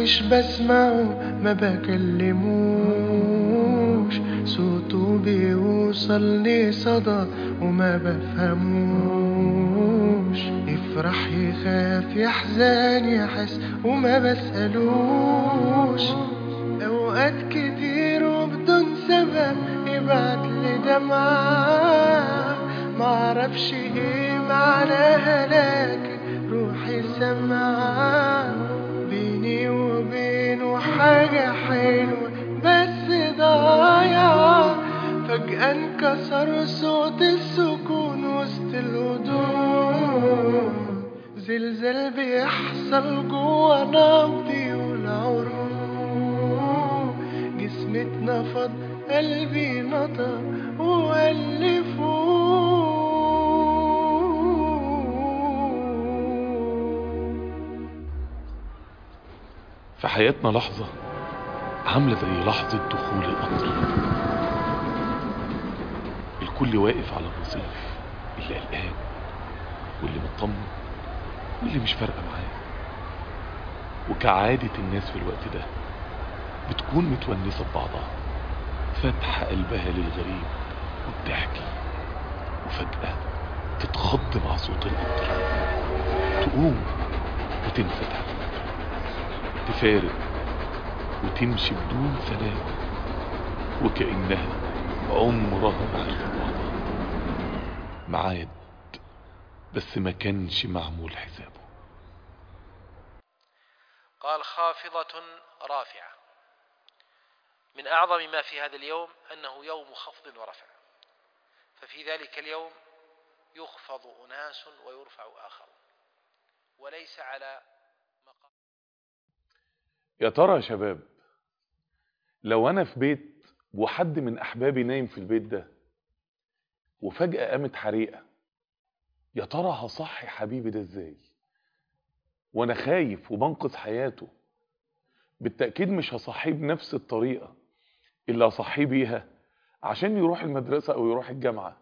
مش بسمعه ما بكلموش صوته بيوصلني صدى وما بفهموش يفرح يخاف يحزن يحس وما بسألوش أوقات كتير وبدون سبب يبعت لي دمعة معرفش ايه معناها لكن روحي سمعة بيني وبينه حاجة حلوة بس ضايعة فجأة انكسر صوت السكون وسط الهدوء زلزال بيحصل جوا نبضي والعروق جسمي اتنفض قلبي نطق وقال لي فوق في حياتنا لحظة عاملة زي لحظة دخول القطر الكل واقف على الرصيف اللي قلقان واللي مطمن واللي مش فارقة معاه وكعادة الناس في الوقت ده بتكون متونسة ببعضها فاتحة قلبها للغريب وبتحكي وفجأة تتخض مع صوت القطر تقوم وتنفتح تفارق وتمشي بدون سلام وكأنها عمرها ما عرفت بعضها معاد بس ما كانش معمول حسابه قال خافضة رافعة من أعظم ما في هذا اليوم أنه يوم خفض ورفع ففي ذلك اليوم يخفض أناس ويرفع آخرون وليس على مقام يا ترى يا شباب لو انا في بيت وحد من احبابي نايم في البيت ده وفجأة قامت حريقة يا ترى هصحي حبيبي ده ازاي وانا خايف وبنقذ حياته بالتأكيد مش هصحيه بنفس الطريقة اللي هصحيه بيها عشان يروح المدرسة او يروح الجامعة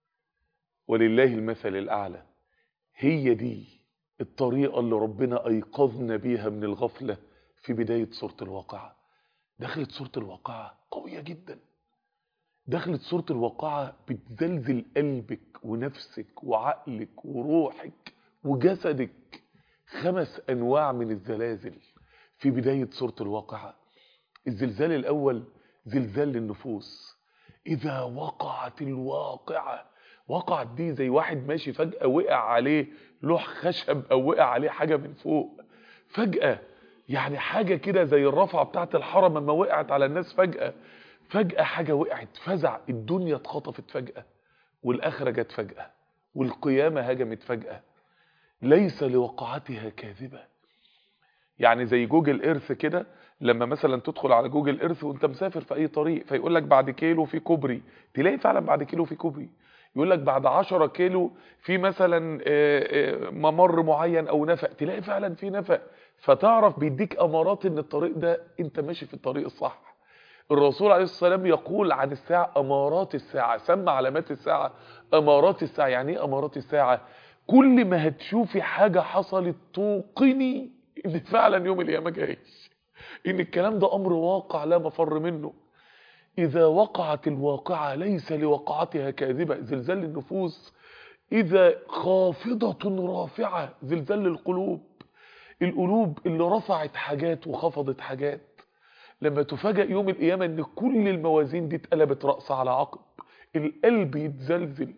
ولله المثل الاعلى هي دي الطريقة اللي ربنا ايقظنا بيها من الغفلة في بداية سورة الواقعة دخلت سورة الواقعة قوية جدا دخلت سورة الواقعة بتزلزل قلبك ونفسك وعقلك وروحك وجسدك خمس أنواع من الزلازل في بداية سورة الواقعة الزلزال الأول زلزال للنفوس إذا وقعت الواقعة وقعت دي زي واحد ماشي فجأة وقع عليه لوح خشب أو وقع عليه حاجة من فوق فجأة يعني حاجة كده زي الرفعة بتاعت الحرم لما وقعت على الناس فجأة فجأة حاجة وقعت فزع الدنيا اتخطفت فجأة والآخرة جت فجأة والقيامة هجمت فجأة ليس لوقعتها كاذبة يعني زي جوجل ايرث كده لما مثلا تدخل على جوجل ايرث وانت مسافر في اي طريق فيقول لك بعد كيلو في كوبري تلاقي فعلا بعد كيلو في كوبري يقول لك بعد 10 كيلو في مثلا آه، آه، ممر معين او نفق تلاقي فعلا في نفق فتعرف بيديك امارات ان الطريق ده انت ماشي في الطريق الصح الرسول عليه الصلاه والسلام يقول عن الساعه امارات الساعه سمى علامات الساعه امارات الساعه يعني ايه امارات الساعه كل ما هتشوفي حاجه حصلت توقني ان فعلا يوم القيامه جاي ان الكلام ده امر واقع لا مفر منه إذا وقعت الواقعة ليس لوقعتها كاذبة زلزال النفوس إذا خافضة رافعة زلزال القلوب القلوب اللي رفعت حاجات وخفضت حاجات لما تفاجأ يوم القيامة ان كل الموازين دي اتقلبت رأس على عقب القلب يتزلزل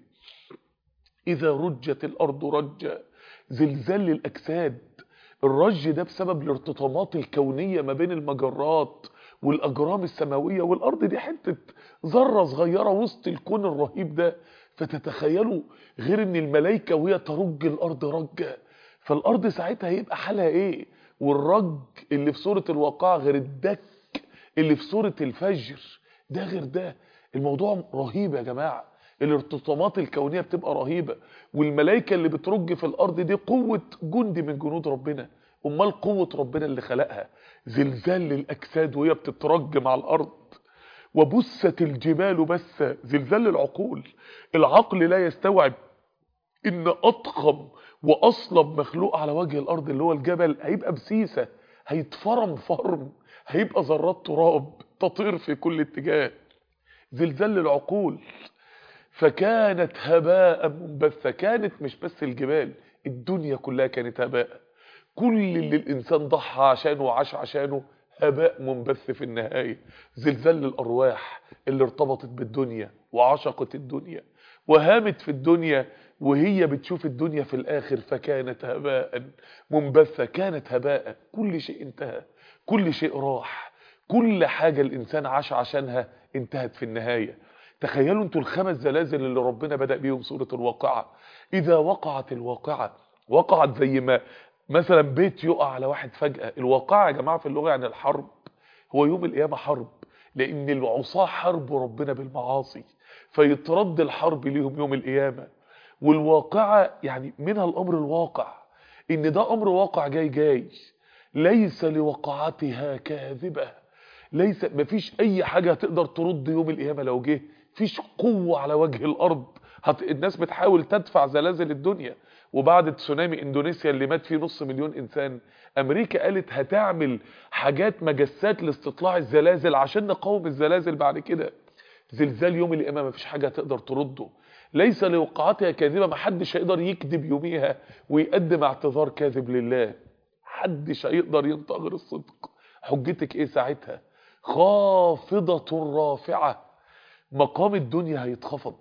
إذا رجت الأرض رجا زلزال الأجساد الرج ده بسبب الارتطامات الكونية ما بين المجرات والأجرام السماوية والأرض دي حتة ذرة صغيرة وسط الكون الرهيب ده فتتخيلوا غير ان الملائكة وهي ترج الأرض رجة فالأرض ساعتها هيبقى حالها ايه والرج اللي في سورة الواقعة غير الدك اللي في سورة الفجر ده غير ده الموضوع رهيب يا جماعة الارتطامات الكونية بتبقى رهيبة والملائكة اللي بترج في الأرض دي قوة جند من جنود ربنا امال قوة ربنا اللي خلقها زلزال للأجساد وهي بتترج مع الأرض وبست الجبال بس زلزال العقول العقل لا يستوعب ان اضخم واصلب مخلوق على وجه الارض اللي هو الجبل هيبقى بسيسة هيتفرم فرم هيبقى ذرات تراب تطير في كل اتجاه زلزال العقول فكانت هباء منبثة كانت مش بس الجبال الدنيا كلها كانت هباء كل اللي الإنسان ضحى عشانه وعاش عشانه هباء منبث في النهاية زلزال الأرواح اللي ارتبطت بالدنيا وعشقت الدنيا وهامت في الدنيا وهي بتشوف الدنيا في الآخر فكانت هباء منبثة كانت هباء كل شيء انتهى كل شيء راح كل حاجة الإنسان عاش عشانها انتهت في النهاية تخيلوا انتوا الخمس زلازل اللي ربنا بدأ بيهم سورة الواقعة إذا وقعت الواقعة وقعت زي ما مثلا بيت يقع على واحد فجأة الواقعة يا جماعة في اللغة يعني الحرب هو يوم القيامة حرب لأن العصاة حرب ربنا بالمعاصي فيترد الحرب ليهم يوم القيامة والواقعة يعني منها الأمر الواقع إن ده أمر واقع جاي جاي ليس لوقعتها كاذبة ليس مفيش أي حاجة تقدر ترد يوم القيامة لو جه فيش قوة على وجه الأرض هت... الناس بتحاول تدفع زلازل الدنيا وبعد تسونامي اندونيسيا اللي مات فيه نص مليون انسان امريكا قالت هتعمل حاجات مجسات لاستطلاع الزلازل عشان نقاوم الزلازل بعد كده زلزال يوم القيامه مفيش حاجه تقدر ترده ليس لوقعتها كاذبه محدش هيقدر يكذب يوميها ويقدم اعتذار كاذب لله محدش هيقدر ينطق غير الصدق حجتك ايه ساعتها خافضه رافعه مقام الدنيا هيتخفض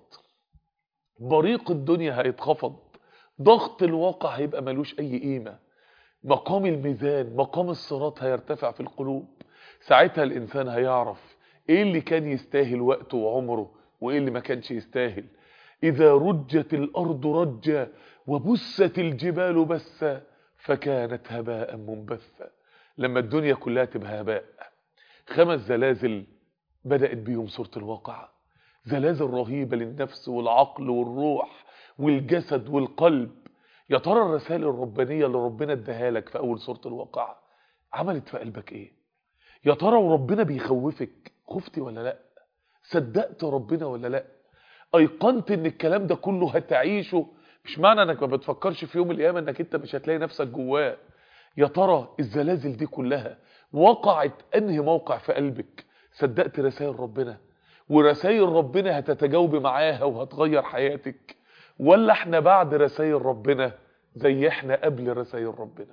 بريق الدنيا هيتخفض ضغط الواقع هيبقى ملوش اي قيمة مقام الميزان مقام الصراط هيرتفع في القلوب ساعتها الانسان هيعرف ايه اللي كان يستاهل وقته وعمره وايه اللي ما كانش يستاهل اذا رجت الارض رجا وبست الجبال بسا فكانت هباء منبثا لما الدنيا كلها تبقى هباء خمس زلازل بدأت بيهم سورة الواقعة زلازل رهيبة للنفس والعقل والروح والجسد والقلب يا ترى الرسائل الربانية اللي ربنا اداها لك في أول سورة الواقعة عملت في قلبك ايه يا ترى وربنا بيخوفك خفتي ولا لا صدقت ربنا ولا لا ايقنت ان الكلام ده كله هتعيشه مش معنى انك ما بتفكرش في يوم القيامة انك انت مش هتلاقي نفسك جواه يا ترى الزلازل دي كلها وقعت انهي موقع في قلبك صدقت رسائل ربنا ورسائل ربنا هتتجاوبي معاها وهتغير حياتك ولا احنا بعد رسائل ربنا زي احنا قبل رسائل ربنا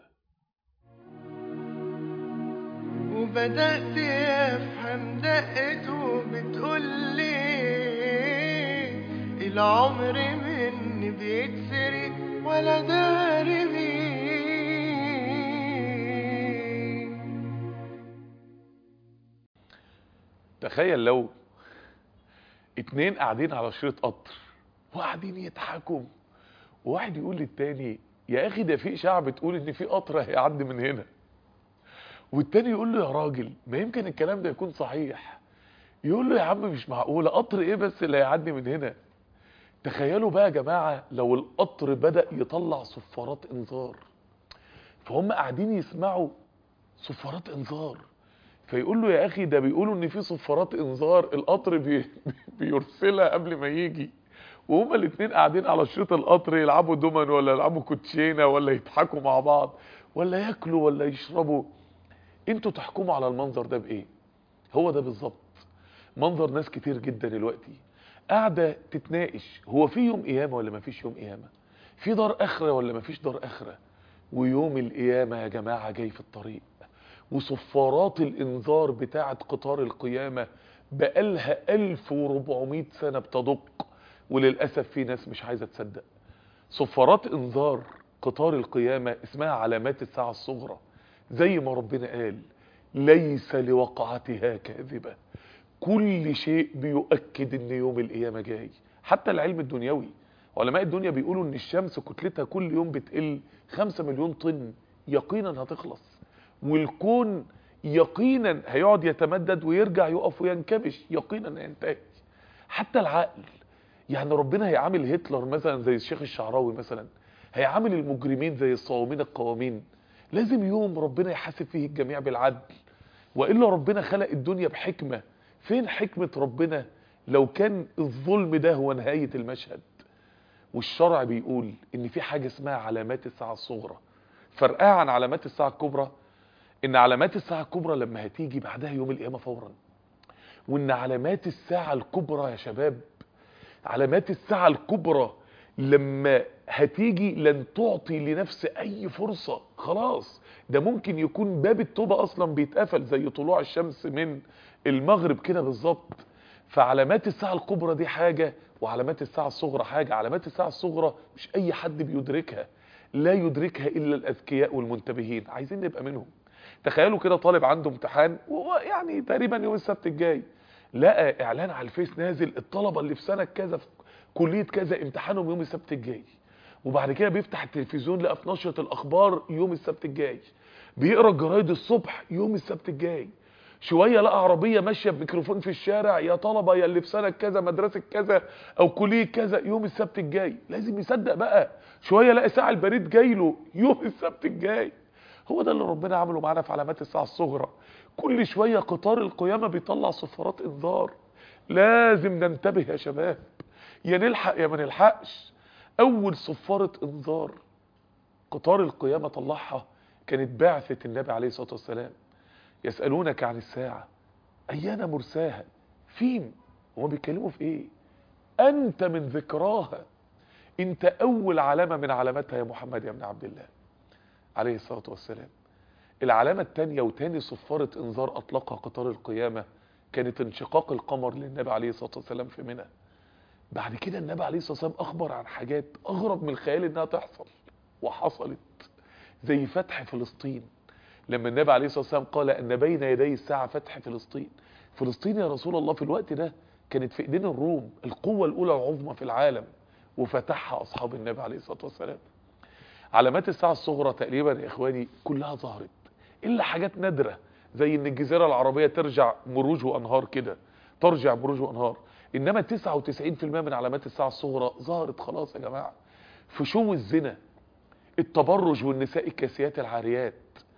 وبدأت أفهم دقته بتقول لي العمر مني بيتسرق ولا داري بيه تخيل لو اتنين قاعدين على شريط قطر وقاعدين يضحكوا وواحد يقول للتاني يا اخي ده في اشاعه بتقول ان في قطر هيعدي من هنا والتاني يقول له يا راجل ما يمكن الكلام ده يكون صحيح يقول له يا عم مش معقوله قطر ايه بس اللي هيعدي من هنا تخيلوا بقى يا جماعه لو القطر بدا يطلع صفارات انذار فهم قاعدين يسمعوا صفارات انذار فيقول له يا اخي ده بيقولوا ان في صفارات انذار القطر بي بيرسلها قبل ما يجي وهما الاثنين قاعدين على شريط القطر يلعبوا دومن ولا يلعبوا كوتشينه ولا يضحكوا مع بعض ولا ياكلوا ولا يشربوا انتوا تحكموا على المنظر ده بايه هو ده بالظبط منظر ناس كتير جدا دلوقتي قاعده تتناقش هو في يوم قيامه ولا ما فيش يوم قيامه في دار اخره ولا ما فيش دار اخره ويوم القيامه يا جماعه جاي في الطريق وصفارات الانذار بتاعه قطار القيامه بقالها 1400 سنه بتدق وللاسف في ناس مش عايزه تصدق صفارات انذار قطار القيامه اسمها علامات الساعه الصغرى زي ما ربنا قال ليس لوقعتها كاذبه كل شيء بيؤكد ان يوم القيامه جاي حتى العلم الدنيوي علماء الدنيا بيقولوا ان الشمس كتلتها كل يوم بتقل 5 مليون طن يقينا هتخلص والكون يقينا هيقعد يتمدد ويرجع يقف وينكمش يقينا هينتهي حتى العقل يعني ربنا هيعامل هتلر مثلا زي الشيخ الشعراوي مثلا هيعامل المجرمين زي الصوامين القوامين لازم يوم ربنا يحاسب فيه الجميع بالعدل وإلا ربنا خلق الدنيا بحكمة فين حكمة ربنا لو كان الظلم ده هو نهاية المشهد والشرع بيقول ان في حاجة اسمها علامات الساعة الصغرى فرقها عن علامات الساعة الكبرى ان علامات الساعة الكبرى لما هتيجي بعدها يوم القيامة فورا وان علامات الساعة الكبرى يا شباب علامات الساعة الكبرى لما هتيجي لن تعطي لنفس اي فرصة خلاص ده ممكن يكون باب التوبة اصلا بيتقفل زي طلوع الشمس من المغرب كده بالظبط فعلامات الساعة الكبرى دي حاجة وعلامات الساعة الصغرى حاجة علامات الساعة الصغرى مش اي حد بيدركها لا يدركها الا الاذكياء والمنتبهين عايزين نبقى منهم تخيلوا كده طالب عنده امتحان وهو يعني تقريبا يوم السبت الجاي لقى اعلان على الفيس نازل الطلبه اللي في سنه كذا في كليه كذا امتحانهم يوم السبت الجاي وبعد كده بيفتح التلفزيون لقى في نشره الاخبار يوم السبت الجاي بيقرا الجرايد الصبح يوم السبت الجاي شويه لقى عربيه ماشيه بميكروفون في الشارع يا طلبه يا اللي في سنه كذا مدرسه كذا او كليه كذا يوم السبت الجاي لازم يصدق بقى شويه لقى ساعه البريد جاي له يوم السبت الجاي هو ده اللي ربنا عمله معانا في علامات الساعه الصغرى كل شويه قطار القيامه بيطلع صفارات انذار لازم ننتبه يا شباب يا نلحق يا ما نلحقش اول صفاره انذار قطار القيامه طلعها كانت بعثه النبي عليه الصلاه والسلام يسالونك عن الساعه ايان مرساها فين هما بيتكلموا في ايه انت من ذكراها انت اول علامه من علاماتها يا محمد يا ابن عبد الله عليه الصلاة والسلام العلامة التانية وتاني صفارة انذار اطلقها قطار القيامة كانت انشقاق القمر للنبي عليه الصلاة والسلام في منى بعد كده النبي عليه الصلاة والسلام اخبر عن حاجات اغرب من الخيال انها تحصل وحصلت زي فتح فلسطين لما النبي عليه الصلاة والسلام قال ان بين يدي الساعة فتح فلسطين فلسطين يا رسول الله في الوقت ده كانت في ايدين الروم القوة الاولى العظمى في العالم وفتحها اصحاب النبي عليه الصلاة والسلام علامات الساعة الصغرى تقريبا يا اخواني كلها ظهرت الا حاجات نادرة زي ان الجزيرة العربية ترجع مروج وانهار كده ترجع مروج وانهار انما 99% من علامات الساعة الصغرى ظهرت خلاص يا جماعة فشو الزنا التبرج والنساء الكاسيات العاريات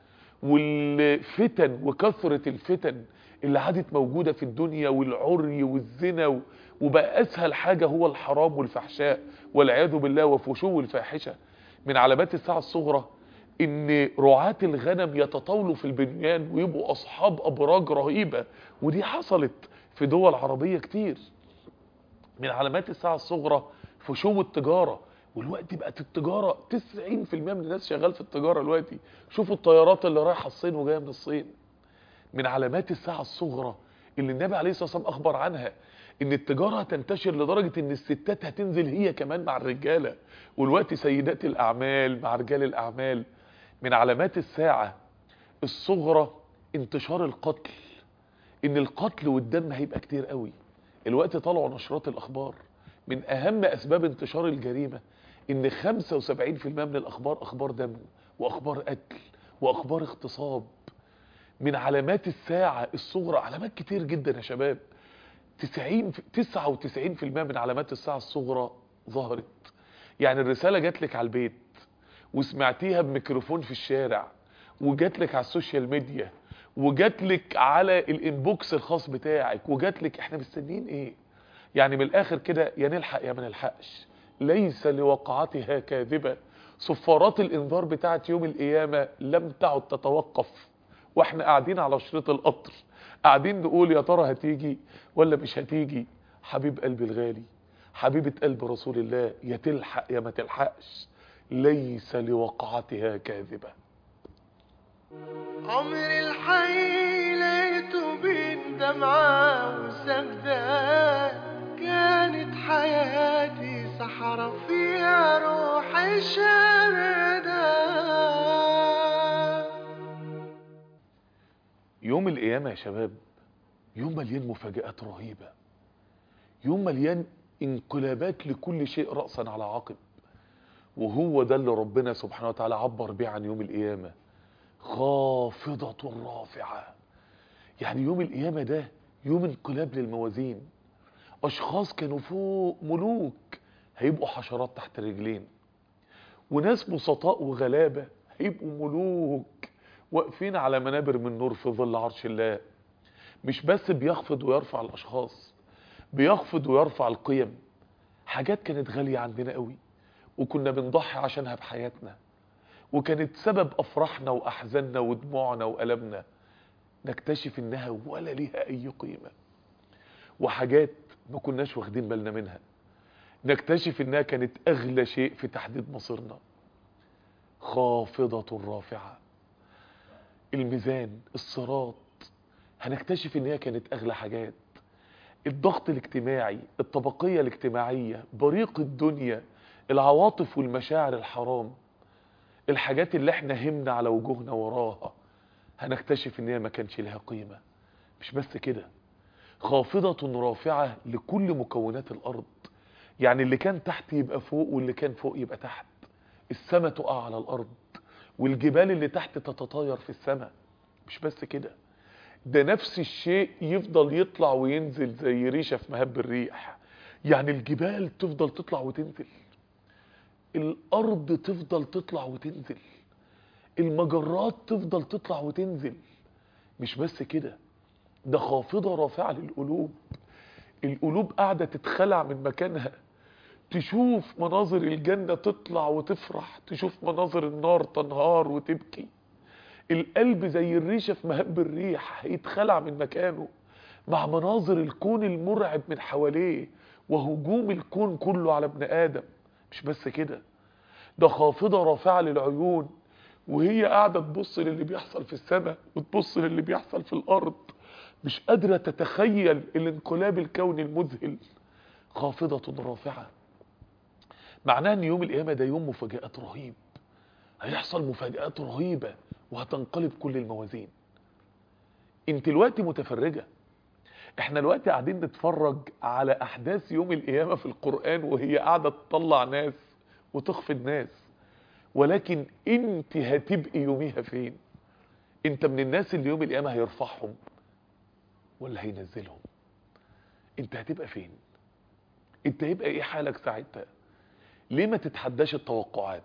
والفتن وكثرة الفتن اللي عادت موجودة في الدنيا والعري والزنا و... وبقى اسهل حاجة هو الحرام والفحشاء والعياذ بالله وفشو الفاحشة من علامات الساعة الصغرى ان رعاة الغنم يتطاولوا في البنيان ويبقوا اصحاب ابراج رهيبة ودي حصلت في دول عربية كتير من علامات الساعة الصغرى فشو التجارة والوقت بقت التجارة 90% من الناس شغال في التجارة دلوقتي شوفوا الطيارات اللي رايحة الصين وجاية من الصين من علامات الساعة الصغرى اللي النبي عليه الصلاة والسلام اخبر عنها ان التجارة هتنتشر لدرجة ان الستات هتنزل هي كمان مع الرجالة والوقت سيدات الاعمال مع رجال الاعمال من علامات الساعة الصغرى انتشار القتل ان القتل والدم هيبقى كتير قوي الوقت طلعوا نشرات الاخبار من اهم اسباب انتشار الجريمة ان 75% من الاخبار اخبار دم واخبار قتل واخبار اغتصاب من علامات الساعة الصغرى علامات كتير جدا يا شباب 90 99% من علامات الساعة الصغرى ظهرت يعني الرسالة جات لك على البيت وسمعتيها بميكروفون في الشارع وجات لك على السوشيال ميديا وجات لك على الانبوكس الخاص بتاعك وجات لك احنا مستنيين ايه يعني من الاخر كده يا نلحق يا ما نلحقش ليس لوقعتها كاذبة صفارات الانذار بتاعت يوم القيامة لم تعد تتوقف واحنا قاعدين على شريط القطر قاعدين نقول يا ترى هتيجي ولا مش هتيجي حبيب قلبي الغالي حبيبة قلب رسول الله يا تلحق يا ما تلحقش ليس لوقعتها كاذبة عمر الحي لقيته بين دمعة وسجدة كانت حياتي صحرا فيها روحي شاردة يوم القيامة يا شباب يوم مليان مفاجآت رهيبة يوم مليان انقلابات لكل شيء رأسا على عقب وهو ده اللي ربنا سبحانه وتعالى عبر بيه عن يوم القيامة خافضة رافعة يعني يوم القيامة ده يوم انقلاب للموازين أشخاص كانوا فوق ملوك هيبقوا حشرات تحت رجلين وناس بسطاء وغلابة هيبقوا ملوك واقفين على منابر من نور في ظل عرش الله مش بس بيخفض ويرفع الأشخاص بيخفض ويرفع القيم حاجات كانت غالية عندنا قوي وكنا بنضحي عشانها بحياتنا وكانت سبب افراحنا واحزاننا ودموعنا والمنا نكتشف انها ولا ليها اي قيمة وحاجات ما كناش واخدين بالنا منها نكتشف انها كانت اغلى شيء في تحديد مصيرنا خافضة رافعة الميزان الصراط هنكتشف ان هي كانت اغلى حاجات الضغط الاجتماعي الطبقية الاجتماعية بريق الدنيا العواطف والمشاعر الحرام الحاجات اللي احنا همنا على وجوهنا وراها هنكتشف ان هي ما كانش لها قيمة مش بس كده خافضة رافعة لكل مكونات الارض يعني اللي كان تحت يبقى فوق واللي كان فوق يبقى تحت السماء تقع على الارض والجبال اللي تحت تتطاير في السماء مش بس كده ده نفس الشيء يفضل يطلع وينزل زي ريشة في مهب الريح يعني الجبال تفضل تطلع وتنزل الارض تفضل تطلع وتنزل المجرات تفضل تطلع وتنزل مش بس كده ده خافضة رافعة للقلوب القلوب قاعدة تتخلع من مكانها تشوف مناظر الجنة تطلع وتفرح تشوف مناظر النار تنهار وتبكي القلب زي الريشة في مهب الريح هيتخلع من مكانه مع مناظر الكون المرعب من حواليه وهجوم الكون كله على ابن آدم مش بس كده ده خافضة رافعة للعيون وهي قاعدة تبص للي بيحصل في السماء وتبص للي بيحصل في الأرض مش قادرة تتخيل الانقلاب الكوني المذهل خافضة رافعة معناه ان يوم القيامة ده يوم مفاجآت رهيب هيحصل مفاجآت رهيبة وهتنقلب كل الموازين انت الوقت متفرجة احنا الوقت قاعدين نتفرج على احداث يوم القيامة في القرآن وهي قاعدة تطلع ناس وتخفض ناس ولكن انت هتبقي يوميها فين انت من الناس اللي يوم القيامة هيرفعهم ولا هينزلهم انت هتبقى فين انت هيبقى ايه حالك ساعتها ليه ما تتحداش التوقعات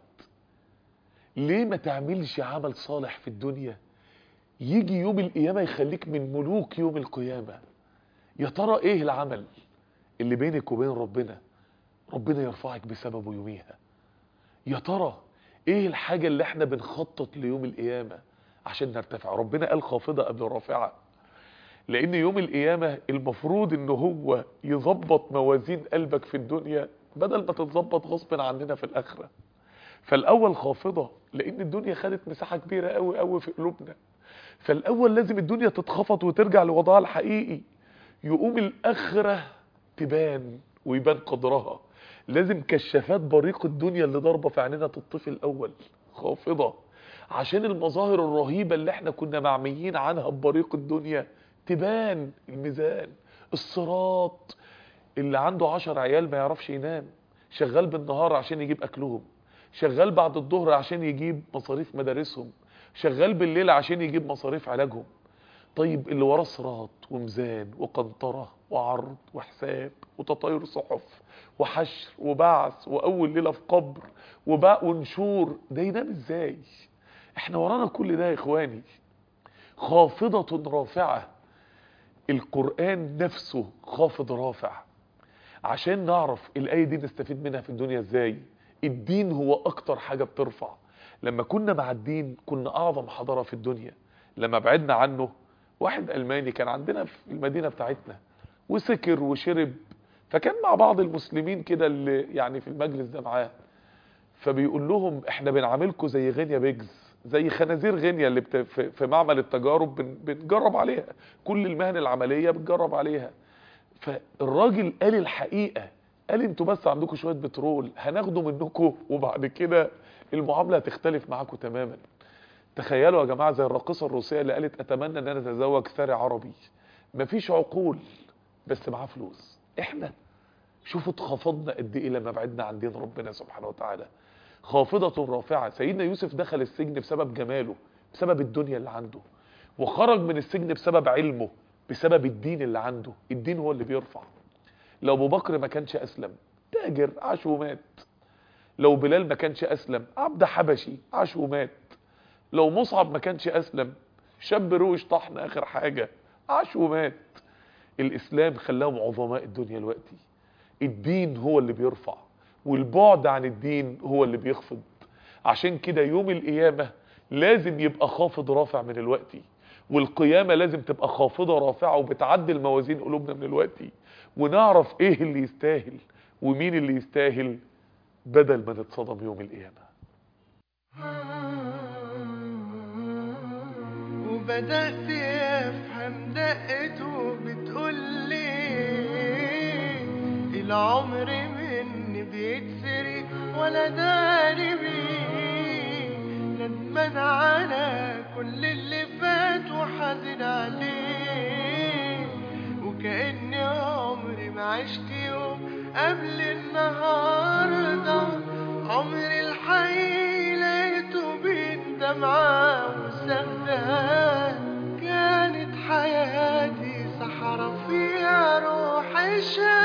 ليه ما تعملش عمل صالح في الدنيا يجي يوم القيامة يخليك من ملوك يوم القيامة يا ترى ايه العمل اللي بينك وبين ربنا ربنا يرفعك بسببه يوميها يا ترى ايه الحاجة اللي احنا بنخطط ليوم القيامة عشان نرتفع ربنا قال خافضة قبل رافعة لان يوم القيامة المفروض ان هو يظبط موازين قلبك في الدنيا بدل ما تتظبط غصب عننا في الاخرة فالاول خافضة لان الدنيا خدت مساحة كبيرة قوي قوي في قلوبنا فالاول لازم الدنيا تتخفض وترجع لوضعها الحقيقي يقوم الاخرة تبان ويبان قدرها لازم كشافات بريق الدنيا اللي ضاربه في عيننا تطفي الاول خافضة عشان المظاهر الرهيبة اللي احنا كنا معميين عنها ببريق الدنيا تبان الميزان الصراط اللي عنده عشر عيال ما يعرفش ينام شغال بالنهار عشان يجيب اكلهم شغال بعد الظهر عشان يجيب مصاريف مدارسهم شغال بالليل عشان يجيب مصاريف علاجهم طيب اللي وراه صراط وميزان وقنطرة وعرض وحساب وتطاير صحف وحشر وبعث واول ليلة في قبر وباء ونشور ده ينام ازاي احنا ورانا كل ده يا اخواني خافضة رافعة القرآن نفسه خافض رافع عشان نعرف الآية دي نستفيد منها في الدنيا ازاي الدين هو اكتر حاجة بترفع لما كنا مع الدين كنا اعظم حضارة في الدنيا لما بعدنا عنه واحد الماني كان عندنا في المدينة بتاعتنا وسكر وشرب فكان مع بعض المسلمين كده اللي يعني في المجلس ده معاه فبيقول لهم احنا بنعاملكم زي غينيا بيجز زي خنازير غينيا اللي بت... في في معمل التجارب بن... بنجرب عليها كل المهن العملية بتجرب عليها فالراجل قال الحقيقة قال انتوا بس عندكم شوية بترول هناخده منكم وبعد كده المعاملة هتختلف معاكم تماما تخيلوا يا جماعة زي الراقصة الروسية اللي قالت اتمنى ان انا اتزوج ثري عربي مفيش عقول بس معاه فلوس احنا شوفوا اتخفضنا قد ايه لما بعدنا عن دين ربنا سبحانه وتعالى خافضة رافعة سيدنا يوسف دخل السجن بسبب جماله بسبب الدنيا اللي عنده وخرج من السجن بسبب علمه بسبب الدين اللي عنده الدين هو اللي بيرفع لو ابو بكر ما كانش اسلم تاجر عاش ومات لو بلال ما كانش اسلم عبد حبشي عاش ومات لو مصعب ما كانش اسلم شاب روش طحن اخر حاجة عاش ومات الاسلام خلاهم عظماء الدنيا دلوقتي الدين هو اللي بيرفع والبعد عن الدين هو اللي بيخفض عشان كده يوم القيامة لازم يبقى خافض رافع من الوقت والقيامة لازم تبقى خافضة رافعة وبتعدل موازين قلوبنا من الوقت ونعرف ايه اللي يستاهل ومين اللي يستاهل بدل ما نتصدم يوم القيامة وبدأت أفهم دقته بتقول لي العمر مني بيتسرق ولا داري بيه ندمان على كل اللي فات وحزن عليه وكأني عمري ما عشت يوم قبل النهارده عمري الحقيقي لقيته بين دمعة وسندان كانت حياتي صحرا فيها روح الشام